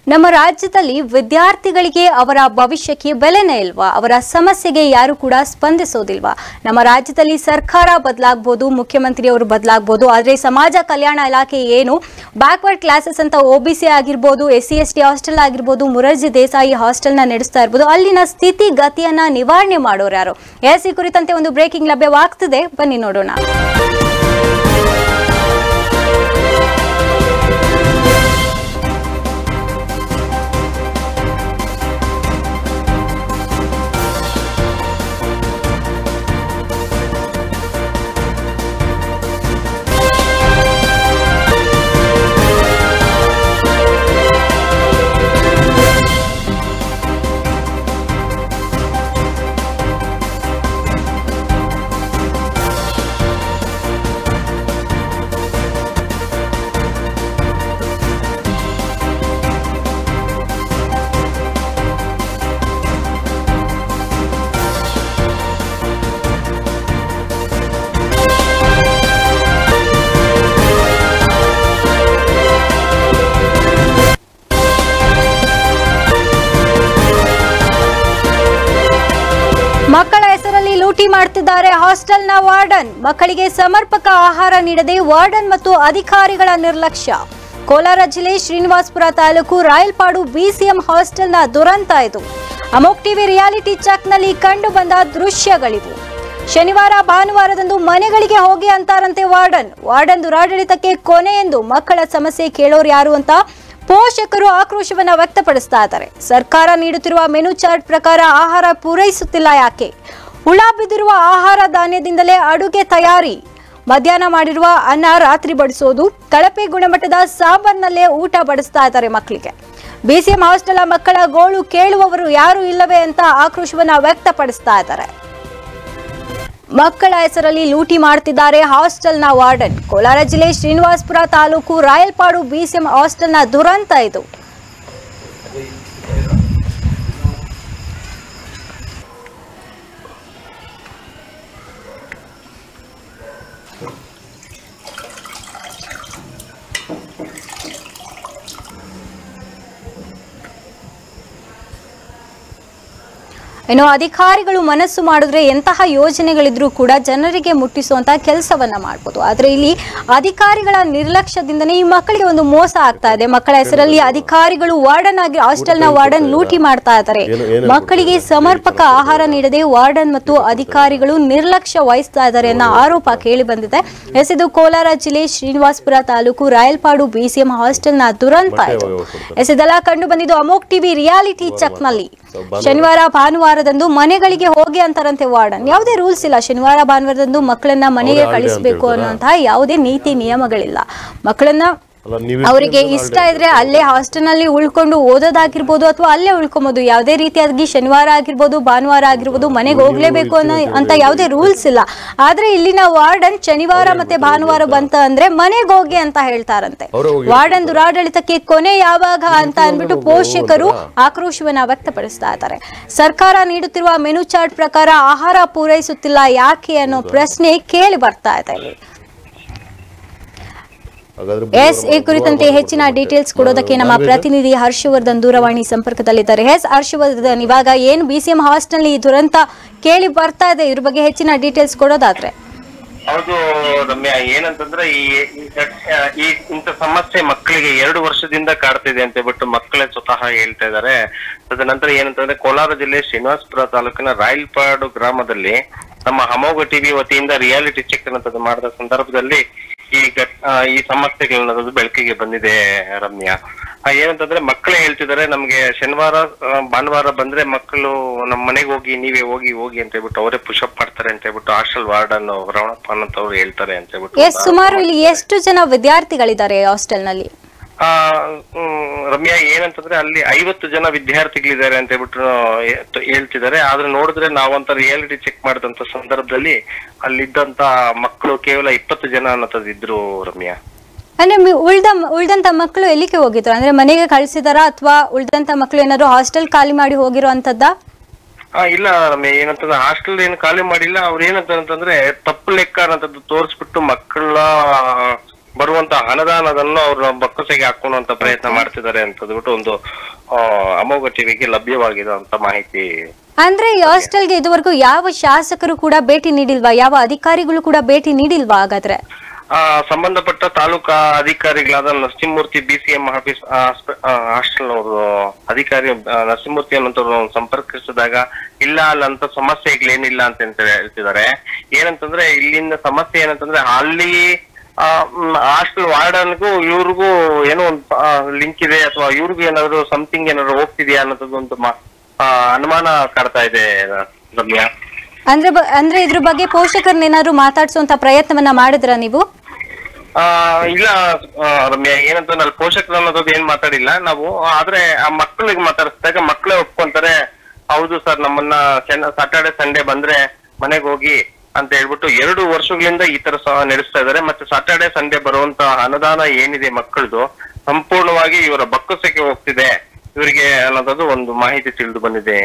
ನಮ್ಮ ರಾಜ್ಯದಲ್ಲಿ ವಿದ್ಯಾರ್ಥಿಗಳಿಗೆ ಅವರ ಭವಿಷ್ಯಕ್ಕೆ ಬೆಲೆನೇ ಇಲ್ವಾ ಅವರ ಸಮಸ್ಯೆಗೆ ಯಾರು ಕೂಡ ಸ್ಪಂದಿಸೋದಿಲ್ವಾ ನಮ್ಮ ರಾಜ್ಯದಲ್ಲಿ ಸರ್ಕಾರ ಬದಲಾಗ್ಬೋದು ಮುಖ್ಯಮಂತ್ರಿಯವರು ಬದಲಾಗ್ಬೋದು ಆದರೆ ಸಮಾಜ ಕಲ್ಯಾಣ ಇಲಾಖೆ ಏನು ಬ್ಯಾಕ್ವರ್ಡ್ ಕ್ಲಾಸಸ್ ಅಂತ ಒ ಬಿ ಸಿ ಆಗಿರ್ಬೋದು S C S T hostel ಆಗಿರ್ಬೋದು ಮುರಾರ್ಜಿ ದೇಸಾಯಿ ಹಾಸ್ಟೆಲ್ನ ನಡೆಸ್ತಾ ಇರ್ಬೋದು ಅಲ್ಲಿನ ಸ್ಥಿತಿಗತಿಯನ್ನ ನಿವಾರಣೆ ಮಾಡೋರು ಯಾರು ಎಸ್ ಈ ಕುರಿತಂತೆ ಒಂದು ಬ್ರೇಕಿಂಗ್ ಲಭ್ಯವಾಗ್ತಿದೆ ಬನ್ನಿ ನೋಡೋಣ ಮಕ್ಕಳ ಹೆಸರಲ್ಲಿ ಲೂಟಿ ಮಾಡ್ತಿದ್ದಾರೆ ಹಾಸ್ಟೆಲ್ನ ವಾರ್ಡನ್ ಮಕ್ಕಳಿಗೆ ಸಮರ್ಪಕ ಆಹಾರ ನೀಡದೆ ವಾರ್ಡನ್ ಮತ್ತು ಅಧಿಕಾರಿಗಳ ನಿರ್ಲಕ್ಷ್ಯ ಕೋಲಾರ ಜಿಲ್ಲೆ ಶ್ರೀನಿವಾಸಪುರ ತಾಲೂಕು ರಾಯಲ್ಪಾಡು ಬಿಸಿಎಂ ಹಾಸ್ಟೆಲ್ನ ದುರಂತ ಇದು ಅಮೋಕ್ ಟಿವಿ ರಿಯಾಲಿಟಿ ಚೆಕ್ನಲ್ಲಿ ಕಂಡು ಬಂದ ದೃಶ್ಯಗಳಿವು ಶನಿವಾರ ಭಾನುವಾರದಂದು ಮನೆಗಳಿಗೆ ಹೋಗಿ ಅಂತಾರಂತೆ ವಾರ್ಡನ್ ವಾರ್ಡನ್ ದುರಾಡಳಿತಕ್ಕೆ ಕೊನೆ ಎಂದು ಮಕ್ಕಳ ಸಮಸ್ಯೆ ಕೇಳೋರು ಯಾರು ಅಂತ ಪೋಷಕರು ಆಕ್ರೋಶವನ್ನ ವ್ಯಕ್ತಪಡಿಸ್ತಾ ಇದ್ದಾರೆ ಸರ್ಕಾರ ನೀಡುತ್ತಿರುವ ಮೆನು ಚಾರ್ಟ್ ಪ್ರಕಾರ ಆಹಾರ ಪೂರೈಸುತ್ತಿಲ್ಲ ಯಾಕೆ ಹುಳ ಬಿದ್ದಿರುವ ಆಹಾರ ಧಾನ್ಯದಿಂದಲೇ ಅಡುಗೆ ತಯಾರಿ ಮಧ್ಯಾಹ್ನ ಮಾಡಿರುವ ಅನ್ನ ರಾತ್ರಿ ಬಡಿಸೋದು ಕಳಪೆ ಗುಣಮಟ್ಟದ ಸಾಂಬಾರ್ನಲ್ಲೇ ಊಟ ಬಡಿಸ್ತಾ ಇದ್ದಾರೆ ಮಕ್ಕಳಿಗೆ ಬಿಸಿಎಂ ಹಾಸ್ಟೆಲ್ ಮಕ್ಕಳ ಗೋಳು ಕೇಳುವವರು ಯಾರು ಇಲ್ಲವೇ ಅಂತ ಆಕ್ರೋಶವನ್ನ ವ್ಯಕ್ತಪಡಿಸ್ತಾ ಇದ್ದಾರೆ ಮಕ್ಕಳ ಹೆಸರಲ್ಲಿ ಲೂಟಿ ಮಾಡ್ತಿದ್ದಾರೆ ಹಾಸ್ಟೆಲ್ನ ವಾರ್ಡನ್ ಕೋಲಾರ ಜಿಲ್ಲೆ ಶ್ರೀನಿವಾಸಪುರ ತಾಲೂಕು ರಾಯಲ್ಪಾಡು ಬಿಸಿಎಂ ಹಾಸ್ಟೆಲ್ನ ದುರಂತ ಇದು ಇನ್ನು ಅಧಿಕಾರಿಗಳು ಮನಸ್ಸು ಮಾಡಿದ್ರೆ ಎಂತಹ ಯೋಜನೆಗಳಿದ್ರೂ ಕೂಡ ಜನರಿಗೆ ಮುಟ್ಟಿಸುವಂತ ಕೆಲಸವನ್ನ ಮಾಡ್ಬೋದು ಆದ್ರೆ ಇಲ್ಲಿ ಅಧಿಕಾರಿಗಳ ನಿರ್ಲಕ್ಷ್ಯದಿಂದನೇ ಈ ಮಕ್ಕಳಿಗೆ ಒಂದು ಮೋಸ ಆಗ್ತಾ ಇದೆ ಮಕ್ಕಳ ಹೆಸರಲ್ಲಿ ಅಧಿಕಾರಿಗಳು ವಾರ್ಡನ್ ಆಗಿ ಹಾಸ್ಟೆಲ್ನ ವಾರ್ಡನ್ ಲೂಟಿ ಮಾಡ್ತಾ ಇದ್ದಾರೆ ಏನು- ಏನು- ಮಕ್ಕಳಿಗೆ ಸಮರ್ಪಕ ಆಹಾರ ನೀಡದೆ ವಾರ್ಡನ್ ಮತ್ತು ಅಧಿಕಾರಿಗಳು ನಿರ್ಲಕ್ಷ್ಯ ವಹಿಸ್ತಾ ಇದ್ದಾರೆ ಅನ್ನೋ ಆರೋಪ ಕೇಳಿ ಬಂದಿದೆ ಎಸ್ ಇದು ಕೋಲಾರ ಜಿಲ್ಲೆ ಶ್ರೀನಿವಾಸಪುರ ತಾಲೂಕು ರಾಯಲ್ಪಾಡು ಬಿಸಿಎಂ ಹಾಸ್ಟೆಲ್ನ ದುರಂತ ಇದು ಎಸ್ ಇದೆಲ್ಲ ಕಂಡು ಬಂದಿದ್ದು ಅಮೋಕ್ ಟಿವಿ ರಿಯಾಲಿಟಿ ಚೆಕ್ನಲ್ಲಿ ಶನಿವಾರ ಭಾನುವಾರದಂದು ಮನೆಗಳಿಗೆ ಹೋಗಿ ಅಂತಾರಂತೆ ವಾರ್ಡನ್ ಯಾವುದೇ ರೂಲ್ಸ್ ಇಲ್ಲ ಶನಿವಾರ ಭಾನುವಾರದಂದು ಮಕ್ಕಳನ್ನ ಮನೆಗೆ ಅವ್ರೇ holiday ಅಂತ ಕಳಿಸಬೇಕು ಹೇಳ್ತಾರಾ? ಅನ್ನುವಂತಹ ಯಾವುದೇ ನೀತಿ ನಿಯಮಗಳಿಲ್ಲ ಮಕ್ಕಳನ್ನ ಅಲ್ಲ ನೀವು ಅವರಿಗೆ ಇಷ್ಟ ಇದ್ರೆ ಅಲ್ಲೇ ಹಾಸ್ಟೆಲ್ ನಲ್ಲಿ ಉಳ್ಕೊಂಡು ಓದೋದಾಗಿರ್ಬೋದು ಅಥವಾ ಅಲ್ಲೇ ಉಳ್ಕೊಬಹುದು ಯಾವುದೇ ರೀತಿಯಾಗಿ ಶನಿವಾರ ಆಗಿರ್ಬೋದು ಭಾನುವಾರ ಆಗಿರ್ಬೋದು ಮನೆಗೆ ಹೋಗ್ಲೇಬೇಕು ಅನ್ನೋ ಅಂತ ಯಾವುದೇ ರೂಲ್ಸ್ ಇಲ್ಲ ಆದ್ರೆ ಇಲ್ಲಿನ ವಾರ್ಡನ್ ಶನಿವಾರ ಮತ್ತೆ ಭಾನುವಾರ ಬಂತ ಅಂದ್ರೆ ಮನೆಗೆ ಹೋಗಿ ಅಂತ ಹೇಳ್ತಾರಂತೆ ಅವ್ರೇ ಹೋಗಿ ವಾರ್ಡನ್ ದುರಾಡಳಿತಕ್ಕೆ ಕೊನೆ ಯಾವಾಗ ಅಂತ ಅಂದ್ಬಿಟ್ಟು ಪೋಷಕರು ಆಕ್ರೋಶವನ್ನ ವ್ಯಕ್ತಪಡಿಸ್ತಾ ಇದ್ದಾರೆ ಸರ್ಕಾರ ನೀಡುತ್ತಿರುವ ಮೆನು ಚಾರ್ಟ್ ಪ್ರಕಾರ ಆಹಾರ ಪೂರೈಸುತ್ತಿಲ್ಲ ಯಾಕೆ ಅನ್ನೋ ಪ್ರಶ್ನೆ ಕೇಳಿ ಬರ್ತಾ ಇದೆ ಇಲ್ಲಿ ಹಾಗಾದ್ರೆ ಎಸ್ ಈ ಕುರಿತಂತೆ ಹೆಚ್ಚಿನ ಡೀಟೇಲ್ಸ್ ಕೊಡೋದಕ್ಕೆ ನಮ್ಮ ಪ್ರತಿನಿಧಿ ಹರ್ಷವರ್ಧನ್ ದೂರವಾಣಿ ಸಂಪರ್ಕದಲ್ಲಿದ್ದಾರೆ ಎಸ್ ಹರ್ಷವರ್ಧನ್ ಇವಾಗ ಏನು ಬಿ ಸಿ ಎಂ ಹಾಸ್ಟೆಲ್ ಈ ದುರಂತ ಕೇಳಿ ಬರ್ತಾ ಇದೆ ಇದ್ರ ಬಗ್ಗೆ ಹೆಚ್ಚಿನ ಡೀಟೇಲ್ಸ್ ಕೊಡೋದಾದ್ರೆ ಹೌದು ರಮ್ಯಾ ಏನಂತಂದ್ರೆ ಈ ಈ ಘಟ್- ಈ ಇಂಥ ಸಮಸ್ಯೆ ಮಕ್ಕಳಿಗೆ ಎರಡು ವರ್ಷದಿಂದ ಕಾಡ್ತಿದೆ ಅಂತ ಹೇಳ್ಬಿಟ್ಟು ಮಕ್ಕಳೇ ಸ್ವತಃ ಹೇಳ್ತಾ ಇದ್ದಾರೆ ತದನಂತರ ಏನಂತಂದ್ರೆ ಕೋಲಾರ ಜಿಲ್ಲೆ ಶ್ರೀನಿವಾಸಪುರ ತಾಲೂಕಿನ ರಾಯಲ್ಪಾಡು ಗ್ರಾಮದಲ್ಲಿ ನಮ್ಮ ಅಮೋಘ ಟಿವಿ ವತಿಯಿಂದ ರಿಯಾಲಿಟಿ ಚೆಕ್ ಅನ್ನೋದು ಮಾಡಿದ ಸಂದರ್ಭದಲ್ಲಿ ಈ ಘಟ್- ಆ, ಈ ಸಮಸ್ಯೆಗಳನ್ನೋದು ಬೆಳಕಿಗೆ ಬಂದಿದೆ ರಮ್ಯಾ ಆ, ಏನಂತಂದ್ರೆ ಮಕ್ಕಳೇ ಹೇಳ್ತಿದ್ದಾರೆ ನಮ್ಗೆ ಶನಿವಾರ ಆ, ಭಾನುವಾರ ಬಂದ್ರೆ ಮಕ್ಕಳು ನಮ್ಮ ಮನೆಗೆ ಹೋಗಿ ನೀವೇ ಹೋಗಿ ಹೋಗಿ ಅಂತ ಹೇಳ್ಬಿಟ್ಟು ಅವರೇ ಪುಷಪ್ ಮಾಡ್ತಾರೆ ಅಂತ ಹೇಳ್ಬಿಟ್ಟು ಹಾಸ್ಟೆಲ್ ವಾರ್ಡನ್ ರಮಣಪ್ಪ ಅಂತ ಅವ್ರು ಹೇಳ್ತಾರೆ ಅಂತ ಹೇಳ್ಬಿಟ್ಟು ಎಸ್ ಸುಮಾರು ಇಲ್ಲಿ ಎಷ್ಟು ಜನ ವಿದ್ಯಾರ್ಥಿಗಳಿದ್ದಾರೆ ಹಾಸ್ಟೆಲ್ ನಲ್ಲಿ ಆ, ಹ್ಮ್, ರಮ್ಯಾ ಏನಂತಂದ್ರೆ ಅಲ್ಲಿ ಐವತ್ತು ಜನ ವಿದ್ಯಾರ್ಥಿಗಳಿದ್ದಾರೆ ಅಂತ ಹೇಳ್ಬಿಟ್ಟು ಹೇ- ಹೇಳ್ತಿದ್ದಾರೆ ಆದ್ರೆ ನೋಡಿದ್ರೆ ನಾವಂತ ರಿಯಾಲಿಟಿ ಚೆಕ್ ಮಾಡಿದಂತ ಸಂದರ್ಭದಲ್ಲಿ ಅಲ್ಲಿದ್ದಂತ ಮಕ್ಕಳು ಕೇವಲ ಇಪ್ಪತ್ತು ಜನ ಅನ್ನೋದು ಇದ್ರು ರಮ್ಯಾ ಅಂದ್ರೆ ಮಿ- ಉಳ್ದ ಉಳ್ದಂತ ಮಕ್ಕಳು ಎಲ್ಲಿಗೆ ಹೋಗಿದ್ರು ಅಂದ್ರೆ ಮನೆಗೆ ಕಳಿಸಿದಾರ ಅಥವಾ ಉಳ್ದಂತ ಮಕ್ಕಳು ಏನಾದ್ರು ಹಾಸ್ಟೆಲ್ ಖಾಲಿ ಮಾಡಿ ಹೋಗಿರೋ ಅಂತದ್ದ ಆ, ಇಲ್ಲ ರಮ್ಯ ಏನಂತಂದ್ರೆ ಹಾಸ್ಟೆಲ್ ಏನು ಖಾಲಿ ಮಾಡಿಲ್ಲ ಅವ್ರು ಏನಂತ ಅಂತಂದ್ರೆ ತಪ್ಪು ಲೆಕ್ಕ ಅನ್ನೋದು ತೋರಿಸ್ಬಿಟ್ಟು ಮಕ್ಕಳ ಬರುವಂತ ಅನುದಾನದನ್ನು ಅವ್ರ ಬಕ್ಕಸೆಗೆ ಹಾಕೊಳ್ಳುವಂತ ಪ್ರಯತ್ನ ಮಾಡ್ತಿದ್ದಾರೆ ಅಂತ ಬಿಟ್ಟು ಒಂದು ಆ, ಅಮೋಘ ಟಿವಿಗೆ ಲಭ್ಯವಾಗಿರುವಂತ ಮಾಹಿತಿ ಅಂದ್ರೆ ಈ ಹಾಸ್ಟೆಲ್ಗೆ ಇದುವರೆಗೂ ಯಾವ ಶಾಸಕರು ಕೂಡ ಭೇಟಿ ನೀಡಿಲ್ವಾ ಯಾವ ಅಧಿಕಾರಿಗಳು ಕೂಡ ಭೇಟಿ ನೀಡಿಲ್ವಾ ಹಾಗಾದ್ರೆ ಆ ಸಂಬಂಧಪಟ್ಟ ತಾಲೂಕಾ ಅಧಿಕಾರಿಗಳಾದ Narasimhamurthy B C M office hostel ಅವರು ಅಧಿಕಾರಿ ಆ, ನರಸಿಂಹಮೂರ್ತಿ ಅನ್ನೋಂಥವ್ರು ಸಂಪರ್ಕಿಸಿದಾಗ ಇಲ್ಲ ಅಲ್ಲಂತ ಸಮಸ್ಯೆಗಳೇನಿಲ್ಲ ಅಂತ ಅಂತ ಹೇಳ್ತಿದ್ದಾರೆ ಏನಂತಂದ್ರೆ ಇಲ್ಲಿಂದ ಸಮಸ್ಯೆ ಏನಂತಂದ್ರೆ ಅಲ್ಲಿ ಹಾಸ್ಟೆಲ್ ವಾರ್ಡನ್ಗೂ ಇವ್ರಿಗೂ ಏನೋ ಒಂದು ಲಿಂಕ್ ಇದೆ ಅಥವಾ ಇವ್ರಿಗೂ ಏನಾದ್ರು ಸಮಥಿಂಗ್ ಏನಾದ್ರು ಹೋಗ್ತಿದ್ಯಾ ಅನ್ನೋದು ಒಂದು ಮ- ಆ, ಅನುಮಾನ ಕಾಡ್ತಾ ಇದೆ ರಮ್ಯಾ ಅಂದ್ರೆ ಬ- ಅಂದ್ರೆ ಇದ್ರ ಬಗ್ಗೆ ಪೋಷಕರನ್ನೇನಾದ್ರು ಮಾತಾಡ್ಸುವಂತ ಪ್ರಯತ್ನವನ್ನ ಮಾಡಿದ್ರ ನೀವು ಆ ಇಲ್ಲ ಆ, ರಮ್ಯಾ ಏನಂತ ಅಲ್ಲಿ ಪೋಷಕರು ಅನ್ನೋದು ಏನ್ ಮಾತಾಡಿಲ್ಲ ನಾವು ಆದ್ರೆ ಆ ಮಕ್ಕಳಿಗೆ ಮಾತಾಡಿಸಿದಾಗ ಮಕ್ಕಳೇ ಒಪ್ಕೊಂತಾರೆ ಹೌದು ಸರ್ ನಮ್ಮನ್ನ ಸಾಟರ್ಡೆ ಸಂಡೇ ಬಂದ್ರೆ ಮನೆಗೆ ಹೋಗಿ ಅಂತ ಹೇಳ್ಬಿಟ್ಟು ಎರಡು ವರ್ಷಗಳಿಂದ ಈ ತರ ಸಹ ನಡೆಸ್ತಾ ಇದ್ದಾರೆ ಮತ್ತೆ ಸಾಟರ್ಡೆ ಸಂಡೇ ಬರುವಂತ ಅನುದಾನ ಏನಿದೆ ಮಕ್ಕಳದು ಸಂಪೂರ್ಣವಾಗಿ ಇವರ ಬಕ್ಕಸಕ್ಕೆ ಹೋಗ್ತಿದೆ ಇವರಿಗೆ ಅನ್ನೋದು ಒಂದು ಮಾಹಿತಿ ತಿಳಿದು ಬಂದಿದೆ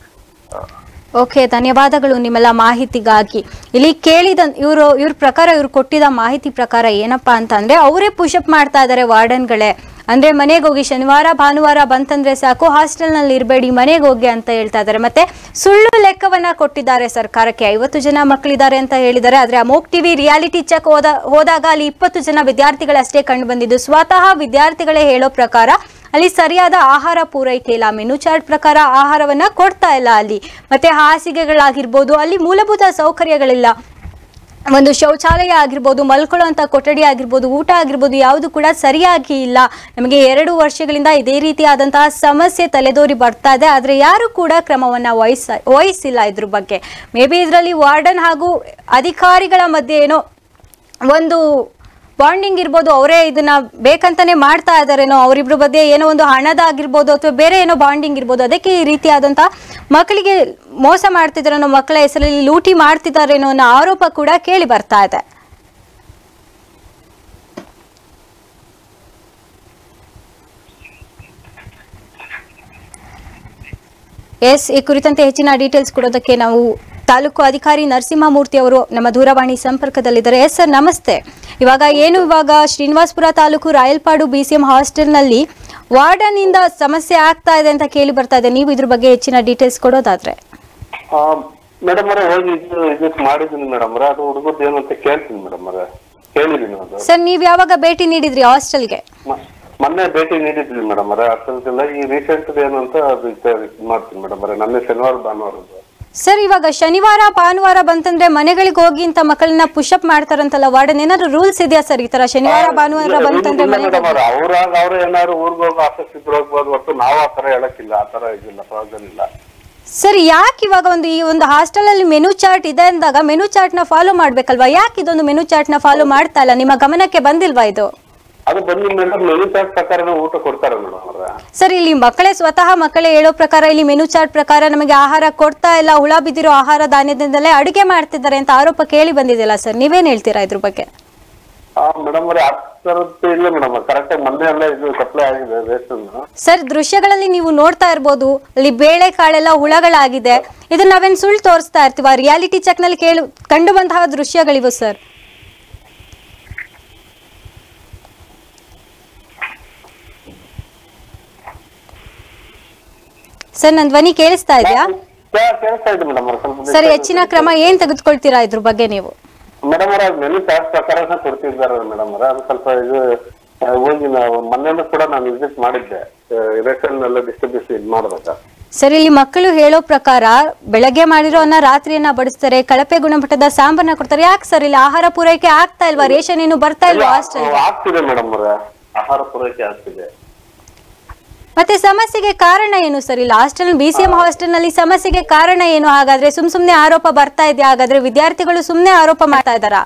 ಓಕೆ ಧನ್ಯವಾದಗಳು ನಿಮ್ಮೆಲ್ಲ ಮಾಹಿತಿಗಾಗಿ ಇಲ್ಲಿ ಕೇಳಿದ ಇವರು ಇವ್ರ ಪ್ರಕಾರ ಇವ್ರು ಕೊಟ್ಟಿದ ಮಾಹಿತಿ ಪ್ರಕಾರ ಏನಪ್ಪಾ ಅಂತಂದ್ರೆ ಅವರೇ ಪುಷಪ್ ಮಾಡ್ತಾ ಇದ್ದಾರೆ ವಾರ್ಡನ್ಗಳೇ ಅಂದ್ರೆ ಮನೆಗೆ ಹೋಗಿ ಶನಿವಾರ ಭಾನುವಾರ ಬಂತಂದ್ರೆ ಸಾಕು ಹಾಸ್ಟೆಲ್ನಲ್ಲಿ ಇರಬೇಡಿ ಮನೆಗೆ ಹೋಗಿ ಅಂತ ಹೇಳ್ತಾ ಇದ್ದಾರೆ ಮತ್ತೆ ಸುಳ್ಳು ಲೆಕ್ಕವನ್ನ ಕೊಟ್ಟಿದ್ದಾರೆ ಸರ್ಕಾರಕ್ಕೆ ಐವತ್ತು ಜನ ಮಕ್ಕಳಿದ್ದಾರೆ ಅಂತ ಹೇಳಿದ್ದಾರೆ ಆದ್ರೆ ಅಮೋಕ್ ಟಿವಿ ರಿಯಾಲಿಟಿ ಚೆಕ್ ಹೋದ ಹೋದಾಗ ಅಲ್ಲಿ ಇಪ್ಪತ್ತು ಜನ ವಿದ್ಯಾರ್ಥಿಗಳಷ್ಟೇ ಕಂಡು ಬಂದಿದ್ದು ಸ್ವತಃ ವಿದ್ಯಾರ್ಥಿಗಳೇ ಹೇಳೋ ಪ್ರಕಾರ ಅಲ್ಲಿ ಸರಿಯಾದ ಆಹಾರ ಪೂರೈಕೆ ಇಲ್ಲ ಮೆನು ಚಾರ್ಟ್ ಪ್ರಕಾರ ಆಹಾರವನ್ನ ಕೊಡ್ತಾ ಇಲ್ಲ ಅಲ್ಲಿ ಮತ್ತೆ ಹಾಸಿಗೆಗಳಾಗಿರ್ಬೋದು ಅಲ್ಲಿ ಮೂಲಭೂತ ಸೌಕರ್ಯಗಳಿಲ್ಲ ಒಂದು ಶೌಚಾಲಯ ಆಗಿರ್ಬೋದು ಮಲ್ಕೊಳ್ಳುವಂಥ ಕೊಠಡಿ ಆಗಿರ್ಬೋದು ಊಟ ಆಗಿರ್ಬೋದು ಯಾವುದು ಕೂಡ ಸರಿಯಾಗಿ ಇಲ್ಲ ನಮಗೆ ಎರಡು ವರ್ಷಗಳಿಂದ ಇದೇ ರೀತಿಯಾದಂತಹ ಸಮಸ್ಯೆ ತಲೆದೋರಿ ಬರ್ತಾ ಇದೆ ಆದರೆ ಯಾರು ಕೂಡ ಕ್ರಮವನ್ನು ವಹಿಸ ವಹಿಸಿಲ್ಲ ಇದ್ರ ಬಗ್ಗೆ ಮೇ ಬಿ ಇದರಲ್ಲಿ ವಾರ್ಡನ್ ಹಾಗೂ ಅಧಿಕಾರಿಗಳ ಮಧ್ಯೆ ಏನೋ ಒಂದು ಬಾಂಡಿಂಗ್ ಇರ್ಬೋದು ಅವರೇ ಇದನ್ನ ಬೇಕಂತಾನೆ ಮಾಡ್ತಾ ಇದ್ದಾರೇನೋ ಅವರಿಬ್ರ ಮಧ್ಯೆ ಏನೋ ಒಂದು ಹಣದಾಗಿರ್ಬೋದು ಅಥವಾ ಬೇರೆ ಏನೋ ಬಾಂಡಿಂಗ್ ಇರ್ಬೋದು ಅದಕ್ಕೆ ಈ ರೀತಿಯಾದಂಥ ಮಕ್ಕಳಿಗೆ ಮೋಸ ಮಾಡ್ತಿದ್ದಾರೇನೋ ಮಕ್ಕಳ ಹೆಸರಲ್ಲಿ ಲೂಟಿ ಮಾಡ್ತಿದ್ದಾರೇನೋ ಅನ್ನೋ ಆರೋಪ ಕೂಡ ಕೇಳಿ ಬರ್ತಾ ಇದೆ ಎಸ್ ಈ ಕುರಿತಂತೆ ಹೆಚ್ಚಿನ ಡೀಟೇಲ್ಸ್ ಕೊಡೋದಕ್ಕೆ ನಾವು ತಾಲೂಕು ಅಧಿಕಾರಿ ನರಸಿಂಹಮೂರ್ತಿ ಅವರು ನಮ್ಮ ದೂರವಾಣಿ ಸಂಪರ್ಕದಲ್ಲಿದ್ದಾರೆ ಎಸ್ ಸರ್ ನಮಸ್ತೆ ಇವಾಗ ಏನು ಇವಾಗ ಶ್ರೀನಿವಾಸಪುರ ತಾಲೂಕು ರಾಯಲ್ಪಾಡು ಬಿ ಸಿ ಎಂ ಹಾಸ್ಟೆಲ್ನಲ್ಲಿ ವಾರ್ಡನ್ ಇಂದ ಸಮಸ್ಯೆ ಆಗ್ತಾ ಇದೆ ಅಂತ ಕೇಳಿ ಬರ್ತಾ ಇದೆ ನೀವು ಇದ್ರ ಬಗ್ಗೆ ಹೆಚ್ಚಿನ ಡೀಟೇಲ್ಸ್ ಕೊಡೋದಾದ್ರೆ ಮೇಡಮ್ ಅವರೇ ಹೋಗಿ ಇದು ಇದು ಮಾಡಿದ್ದೀನಿ ಮೇಡಮ್ ಅವರೇ ಅದು ಹುಡುಗದ್ದು ಏನು ಅಂತ ಕೇಳ್ತೀನಿ ಮೇಡಮ್ ಅವರೇ ಕೇಳಿದ್ದೀನಿ ಅದು ಸರ್ ನೀವು ಯಾವಾಗ ಭೇಟಿ ನೀಡಿದ್ರಿ ಹಾಸ್ಟೆಲ್ಗೆ ಮ- ಮೊನ್ನೆ ಭೇಟಿ ನೀಡಿದ್ವಿ ಮೇಡಮ್ ಅವರೇ ಅಷ್ಟೊಂದಿಲ್ಲ ಈ ರೀಸೆಂಟ್ ಏನು ಅಂತ ಅದು ಇದು ಇದು ಮಾಡ್ತೀನಿ ಮೇಡಮ್ ಅವರೇ ಮೊನ್ನೆ ಶನಿವಾರ ಭಾನುವಾರದ್ದು ಸರ್ ಇವಾಗ ಶನಿವಾರ ಭಾನುವಾರ ಬಂತಂದ್ರೆ ಮನೆಗಳಿಗೆ ಹೋಗಿ ಅಂತ ಮಕ್ಕಳನ್ನ ಪುಷಪ್ ಮಾಡ್ತಾರಂತಲ್ಲ ವಾರ್ಡನ್ ಏನಾದ್ರು ರೂಲ್ಸ್ ಇದೆಯಾ ಸರ್ ಈ ತರ ಶನಿವಾರ ಭಾನುವಾರ ಬಂತಂದ್ರೆ ಮನೆಗೆ ಮೇಡಮ್ ಅವ್ರೆ ಅವ್ರಾಗ ಅವ್ರು ಏನಾದ್ರು ಊರ್ಗ್ ಹೋಗೋ ಆಸಕ್ತಿ ಇದ್ರು ಹೋಗ್ಬೋದು ಹೊರತು ನಾವು ಆ ತರ ಹೇಳಕ್ಕಿಲ್ಲ ಆ ತರ ಇದಿಲ್ಲ ಪ್ರಾಬ್ಲಮ್ ಇಲ್ಲ ಸರ್ ಯಾಕೆ ಇವಾಗ ಒಂದು ಈ ಒಂದು ಹಾಸ್ಟೆಲ್ ಅಲ್ಲಿ ಮೆನು ಚಾರ್ಟ್ ಇದೆ ಅಂದಾಗ ಮೆನು ಚಾರ್ಟ್ ನ ಫಾಲೋ ಮಾಡ್ಬೇಕಲ್ವಾ ಯಾಕೆ ಇದೊಂದು ಮೆನು ಚಾರ್ಟ್ ನ ಫಾಲೋ ಮಾಡ್ತಾ ಇಲ್ಲ ನಿಮ್ಮ ಗಮನಕ್ಕೆ ಬಂದಿಲ್ವಾ ಇದು ಅದು ಬಂದು ಮೇಡಮ್ ಮೆನು ಚಾರ್ಟ್ ಪ್ರಕಾರನೇ ಊಟ ಕೊಡ್ತಾರೆ ಮೇಡಮ್ ಅವ್ರೆ ಸರ್ ಇಲ್ಲಿ ಮಕ್ಕಳೇ ಸ್ವತಃ ಮಕ್ಕಳೇ ಹೇಳೋ ಪ್ರಕಾರ ಇಲ್ಲಿ ಮೆನು ಚಾರ್ಟ್ ಪ್ರಕಾರ ನಮಗೆ ಆಹಾರ ಕೊಡ್ತಾ ಇಲ್ಲ ಹುಳ ಬಿದ್ದಿರೋ ಆಹಾರ ಧಾನ್ಯದಿಂದಲೇ ಅಡುಗೆ ಮಾಡ್ತಿದ್ದಾರೆ ಅಂತ ಆರೋಪ ಕೇಳಿ ಬಂದಿದೆಯಲ್ಲ ಸರ್ ನೀವೇನ್ ಹೇಳ್ತೀರಾ ಇದ್ರ ಬಗ್ಗೆ ಆ ಮೇಡಮ್ ಅವ್ರೆ ಆ ತರದ್ದು ಇಲ್ಲ ಮೇಡಮ್ ಕರೆಕ್ಟ್ ಆಗಿ ಮೊನ್ನೆ ಎಲ್ಲ ಇದು ಸಪ್ಲೈ ಆಗಿದೆ ರೇಷನ್ ಸರ್ ದೃಶ್ಯಗಳಲ್ಲಿ ನೀವು ನೋಡ್ತಾ ಇರ್ಬೋದು ಅಲ್ಲಿ ಬೇಳೆ ಕಾಳೆಲ್ಲ ಹುಳಗಳಾಗಿದೆ ಇದನ್ನ ನಾವೇನ್ ಸುಳ್ಳು ತೋರಿಸ್ತಾ ಇರ್ತೀವ ರಿಯಾಲಿಟಿ ಚೆಕ್ ನಲ್ಲಿ ಕೇಳು ಕಂಡು ಬಂತಹ ದೃಶ್ಯಗಳಿವು ಸರ್ ಸರ್ ನನ್ನ ಧ್ವನಿ ಕೇಳಿಸ್ತಾ ಇದೆಯಾ ಕೇಳಿಸ್ತಾ ಇದೆ ಮೇಡಮ್ ಅವ್ರೆ ಸ್ವಲ್ಪ ಸರ್ ಹೆಚ್ಚಿನ ಕ್ರಮ ಏನ್ ತೆಗೆದುಕೊಳ್ತೀರಾ ಇದ್ರ ಬಗ್ಗೆ ನೀವು ಮೇಡಮ್ ಅವ್ರ ಮೆನು ಚಾರ್ಟ್ ಪ್ರಕಾರನೇ ಕೊಡ್ತಿದ್ದಾರೆ ಮೇಡಮ್ ಅವ್ರೆ ಅದು ಸ್ವಲ್ಪ ಇದು ಆ, ಹೋಗಿ ನಾವು ಮೊನ್ನೆನೂ ಕೂಡ ನಾನು ವಿಸಿಟ್ ಮಾಡಿದ್ದೆ ರೇಷನ್ ಎಲ್ಲ ಡಿಸ್ಟ್ರಿಬ್ಯೂಷನ್ ಇದು ಮಾಡ್ಬೇಕಾ ಸರ್ ಇಲ್ಲಿ ಮಕ್ಕಳು ಹೇಳೋ ಪ್ರಕಾರ ಬೆಳಗ್ಗೆ ಮಾಡಿರೋ ಅನ್ನ ರಾತ್ರಿಯನ್ನ ಬಡಿಸ್ತಾರೆ ಕಳಪೆ ಗುಣಮಟ್ಟದ ಸಾಂಬಾರನ್ನ ಕೊಡ್ತಾರೆ ಯಾಕೆ ಸರ್ ಇಲ್ಲಿ ಆಹಾರ ಪೂರೈಕೆ ಆಗ್ತಾ ಇಲ್ವಾ ರೇಷನ್ ಏನು ಬರ್ತಾ ಇಲ್ವಾ ಹಾಸ್ಟೆಲ್ ಆಗ್ತಿದೆ ಮೇಡಮ್ ಅವ್ರೆ ಆಹಾರ ಪೂರೈಕೆ ಆಗ್ತಿದೆ ಮತ್ತೆ ಸಮಸ್ಯೆಗೆ ಕಾರಣ ಏನು ಸರ್ ಇಲ್ಲಿ hostel B C M hostel ನಲ್ಲಿ ಸಮಸ್ಯೆಗೆ ಕಾರಣ ಏನು ಹಾಗಾದ್ರೆ ಸುಮ್ ಸುಮ್ನೆ ಆರೋಪ ಬರ್ತಾ ಇದೆಯಾ ಹಾಗಾದ್ರೆ ವಿದ್ಯಾರ್ಥಿಗಳು ಸುಮ್ನೆ ಆರೋಪ ಮಾಡ್ತಾ ಇದ್ದಾರಾ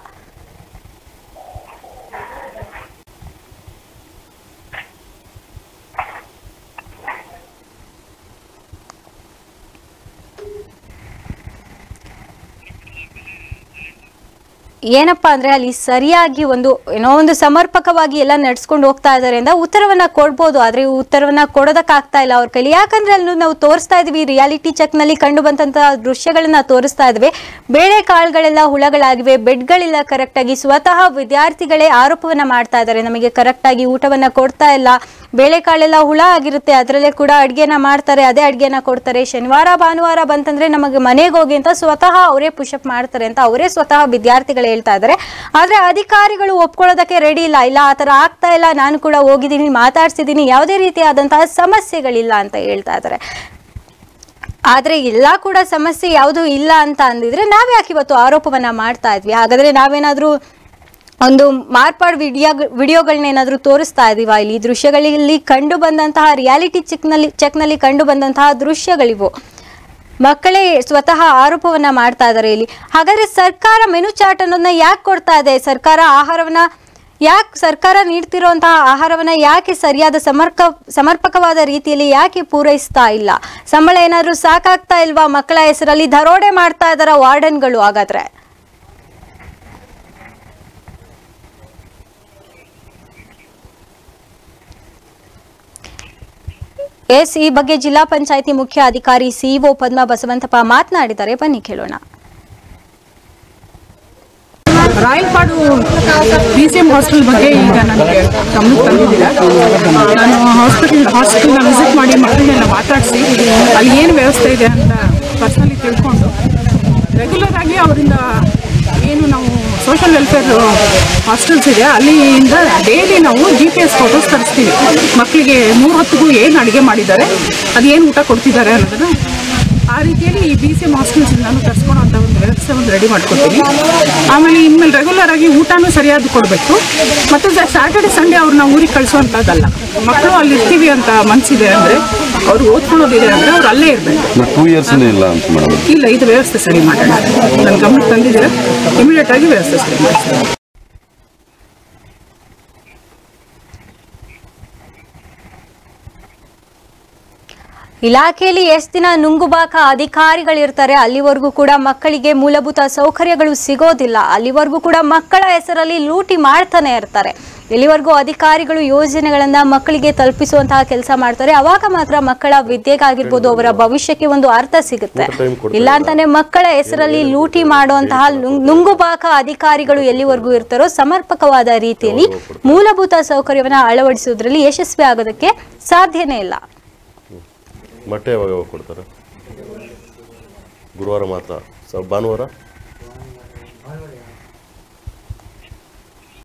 ಏನಪ್ಪಾ ಅಂದ್ರೆ ಅಲ್ಲಿ ಸರಿಯಾಗಿ ಒಂದು ಏನೋ ಒಂದು ಸಮರ್ಪಕವಾಗಿ ಎಲ್ಲ ನಡ್ಸ್ಕೊಂಡು ಹೋಗ್ತಾ ಇದಾರೆ ಅಂತ ಉತ್ತರವನ್ನ ಕೊಡ್ಬೋದು ಆದ್ರೆ ಈ ಉತ್ತರವನ್ನ ಕೊಡೋದಕ್ಕಾಗ್ತಾ ಇಲ್ಲ ಅವ್ರ ಕೈಲಿ ಯಾಕಂದ್ರೆ ಅಲ್ಲಿ ನಾವು ತೋರಿಸ್ತಾ ಇದೀವಿ ರಿಯಾಲಿಟಿ ಚೆಕ್ ನಲ್ಲಿ ಕಂಡು ಬಂದಂತಹ ದೃಶ್ಯಗಳನ್ನ ತೋರಿಸ್ತಾ ಇದ್ವಿ ಬೇಳೆ ಕಾಳುಗಳೆಲ್ಲ ಹುಳಗಳಾಗಿವೆ ಬೆಡ್ಗಳಿಲ್ಲ ಕರೆಕ್ಟ್ ಆಗಿ ಸ್ವತಃ ವಿದ್ಯಾರ್ಥಿಗಳೇ ಆರೋಪವನ್ನ ಮಾಡ್ತಾ ಇದ್ದಾರೆ ನಮಗೆ ಕರೆಕ್ಟ್ ಆಗಿ ಊಟವನ್ನ ಕೊಡ್ತಾ ಇಲ್ಲ ಬೇಳೆಕಾಳೆಲ್ಲ ಹುಳ ಆಗಿರುತ್ತೆ ಅದರಲ್ಲೇ ಕೂಡ ಅಡ್ಗೆನ ಮಾಡ್ತಾರೆ ಅದೇ ಅಡ್ಗೆನ ಕೊಡ್ತಾರೆ ಶನಿವಾರ ಭಾನುವಾರ ಬಂತಂದ್ರೆ ನಮಗೆ ಮನೆಗೆ ಹೋಗಿ ಅಂತ ಸ್ವತಃ ಅವರೇ ಪುಷಪ್ ಮಾಡ್ತಾರೆ ಅಂತ ಅವರೇ ಸ್ವತಃ ವಿದ್ಯಾರ್ಥಿಗಳು ಹೇಳ್ತಾ ಇದ್ದಾರೆ ಆದ್ರೆ ಅಧಿಕಾರಿಗಳು ಒಪ್ಕೊಳ್ಳೋದಕ್ಕೆ ರೆಡಿ ಇಲ್ಲ ಇಲ್ಲ ಆ ಥರ ಆಗ್ತಾ ಇಲ್ಲ ನಾನು ಕೂಡ ಹೋಗಿದ್ದೀನಿ ಮಾತಾಡ್ಸಿದ್ದೀನಿ ಯಾವುದೇ ರೀತಿಯಾದಂತಹ ಸಮಸ್ಯೆಗಳಿಲ್ಲ ಅಂತ ಹೇಳ್ತಾ ಇದ್ದಾರೆ ಆದ್ರೆ ಎಲ್ಲ ಕೂಡ ಸಮಸ್ಯೆ ಯಾವುದು ಇಲ್ಲ ಅಂತ ಅಂದಿದ್ರೆ ನಾವ್ ಯಾಕೆ ಇವತ್ತು ಆರೋಪವನ್ನ ಮಾಡ್ತಾ ಇದ್ವಿ ಹಾಗಾದ್ರೆ ನಾವೇನಾದ್ರೂ ಒಂದು ಮಾರ್ಪಾಡು ವಿಡಿಯೋ ವಿಡಿಯೋಗಳನ್ನೇನಾದ್ರೂ ತೋರಿಸ್ತಾ ಇದೀವ ಇಲ್ಲಿ ದೃಶ್ಯಗಳಲ್ಲಿ ಕಂಡು ಬಂದಂತಹ ರಿಯಾಲಿಟಿ ಚೆಕ್ನಲ್ಲಿ ಚೆಕ್ನಲ್ಲಿ ಕಂಡು ಬಂದಂತಹ ದೃಶ್ಯಗಳಿವು ಮಕ್ಕಳೇ ಸ್ವತಃ ಆರೋಪವನ್ನ ಮಾಡ್ತಾ ಇದ್ದಾರೆ ಇಲ್ಲಿ ಹಾಗಾದ್ರೆ ಸರ್ಕಾರ ಮೆನು ಚಾರ್ಟ್ ಅನ್ನೋದನ್ನ ಯಾಕೆ ಕೊಡ್ತಾ ಇದೆ ಸರ್ಕಾರ ಆಹಾರವನ್ನ ಯಾಕೆ ಸರ್ಕಾರ ನೀಡ್ತಿರುವಂತಹ ಆಹಾರವನ್ನ ಯಾಕೆ ಸರಿಯಾದ ಸಮರ್ಕ ಸಮರ್ಪಕವಾದ ರೀತಿಯಲ್ಲಿ ಯಾಕೆ ಪೂರೈಸ್ತಾ ಇಲ್ಲ ಸಂಬಳ ಏನಾದ್ರೂ ಸಾಕಾಗ್ತಾ ಇಲ್ವಾ ಮಕ್ಕಳ ಹೆಸರಲ್ಲಿ ದರೋಡೆ ಮಾಡ್ತಾ ಇದಾರ ವಾರ್ಡನ್ಗಳು ಹಾಗಾದ್ರೆ ಎಸ್ ಈ ಬಗ್ಗೆ ಜಿಲ್ಲಾ ಪಂಚಾಯಿತಿ ಮುಖ್ಯ ಅಧಿಕಾರಿ ಸಿಇಒ ಪದ್ಮ ಬಸವಂತಪ್ಪ ಮಾತನಾಡಿದ್ದಾರೆ ಬನ್ನಿ ಕೇಳೋಣ Rayalpadu B C M hostel ಬಗ್ಗೆ ಈಗ ನನಗೆ ಗಮನಕ್ಕೆ ತಂದಿದ್ದೀರಾ ನಾನು ಹಾಸ್ಪಿಟಲ್ ಹಾಸ್ಟೆಲ್ನ ವಿಸಿಟ್ ಮಾಡಿ ಮಕ್ಕಳನ್ನೆಲ್ಲ ಮಾತಾಡಿಸಿ ಅಲ್ಲಿ ಏನು ವ್ಯವಸ್ಥೆ ಇದೆ ಅಂತ ಪರ್ಸನಲಿ ತಿಳ್ಕೊಂಡು ರೆಗ್ಯುಲರ್ ಆಗಿ ಅವರಿಂದ ಏನು ನಾವು ಸೋಷಲ್ ವೆಲ್ಫೇರ್ ಹಾಸ್ಟೆಲ್ಸ್ ಇದೆ ಅಲ್ಲಿಂದ ಡೈಲಿ ನಾವು ಜಿ ಪಿ ಎಸ್ ಫೋಟೋಸ್ ತರಿಸ್ತೀವಿ ಮಕ್ಕಳಿಗೆ ಮೂರು ಹೊತ್ತಿಗೂ ಏನು ಅಡುಗೆ ಮಾಡಿದ್ದಾರೆ ಅದು ಏನು ಊಟ ಕೊಡ್ತಿದ್ದಾರೆ ಅನ್ನೋದನ್ನು ಆ ರೀತಿಯಲ್ಲಿ ಈ ಬಿ ಸಿ ಎಂ ಹಾಸ್ಟೆಲ್ಸ್ ನಾನು ತರಿಸ್ಕೊಳೋ ಅಂತ ಒಂದು ವ್ಯವಸ್ಥೆ ಒಂದು ರೆಡಿ ಮಾಡ್ಕೊತೀನಿ ಆಮೇಲೆ ಇನ್ಮೇಲೆ ರೆಗ್ಯುಲರ್ ಆಗಿ ಊಟನೂ ಸರಿಯಾಗಿ ಕೊಡಬೇಕು ಮತ್ತು ಸ್ಯಾಟರ್ಡೆ ಸಂಡೇ ಅವ್ರನ್ನ ಊರಿಗೆ ಕಳಿಸುವಂಥದ್ದಲ್ಲ ಮಕ್ಕಳು ಅಲ್ಲಿ ಇರ್ತೀವಿ ಅಂತ ಮನಸ್ಸಿದೆ ಅಂದರೆ ಅವ್ರು ಓದ್ಕೊಳ್ಳೋದಿದೆ ಅಂದರೆ ಅವ್ರು ಅಲ್ಲೇ ಇರಬೇಕು ಟೂ ಇಯರ್ಸ್ನೇ ಇಲ್ಲ ಅಂತ ಮೇಡಮ್ ಇಲ್ಲ ಇದು ವ್ಯವಸ್ಥೆ ಸರಿ ಮಾಡೋಣ ನನ್ನ ಗಮನಕ್ಕೆ ತಂದಿದ್ದೀರಾ ಇಮಿಡಿಯೇಟ್ ಆಗಿ ವ್ಯವಸ್ಥೆ ಸರಿ ಮಾಡ್ತೀನಿ ಇಲಾಖೆಯಲ್ಲಿ ಎಷ್ಟು ದಿನ ನುಂಗುಬಾಕ ಅಧಿಕಾರಿಗಳಿರ್ತಾರೆ ಅಲ್ಲಿವರೆಗೂ ಕೂಡ ಮಕ್ಕಳಿಗೆ ಮೂಲಭೂತ ಸೌಕರ್ಯಗಳು ಸಿಗೋದಿಲ್ಲ ಅಲ್ಲಿವರೆಗೂ ಕೂಡ ಮಕ್ಕಳ ಹೆಸರಲ್ಲಿ ಲೂಟಿ ಮಾಡ್ತಾನೆ ಇರ್ತಾರೆ ಎಲ್ಲಿವರೆಗೂ ಅಧಿಕಾರಿಗಳು ಯೋಜನೆಗಳನ್ನ ಮಕ್ಕಳಿಗೆ ತಲುಪಿಸುವಂತಹ ಕೆಲಸ ಮಾಡ್ತಾರೆ ಅವಾಗ ಮಾತ್ರ ಮಕ್ಕಳ ವಿದ್ಯೆಗಾಗಿರ್ಬೋದು ಅವರ ಭವಿಷ್ಯಕ್ಕೆ ಒಂದು ಅರ್ಥ ಸಿಗುತ್ತೆ ಇಲ್ಲ ಅಂತಾನೆ ಮಕ್ಕಳ ಹೆಸರಲ್ಲಿ ಲೂಟಿ ಮಾಡುವಂತಹ ನುಂಗ್- ನುಂಗುಬಾಕ ಅಧಿಕಾರಿಗಳು ಎಲ್ಲಿವರೆಗೂ ಇರ್ತಾರೋ ಸಮರ್ಪಕವಾದ ರೀತಿಯಲ್ಲಿ ಮೂಲಭೂತ ಸೌಕರ್ಯವನ್ನ ಅಳವಡಿಸುವುದರಲ್ಲಿ ಯಶಸ್ವಿ ಆಗೋದಕ್ಕೆ ಸಾಧ್ಯನೇ ಇಲ್ಲ ಮೊಟ್ಟೆ ಯಾವಾಗ ಯಾವಾಗ ಕೊಡ್ತಾರೆ ಗುರುವಾರ ಮಾತ್ರ ಸ ಭಾನುವಾರ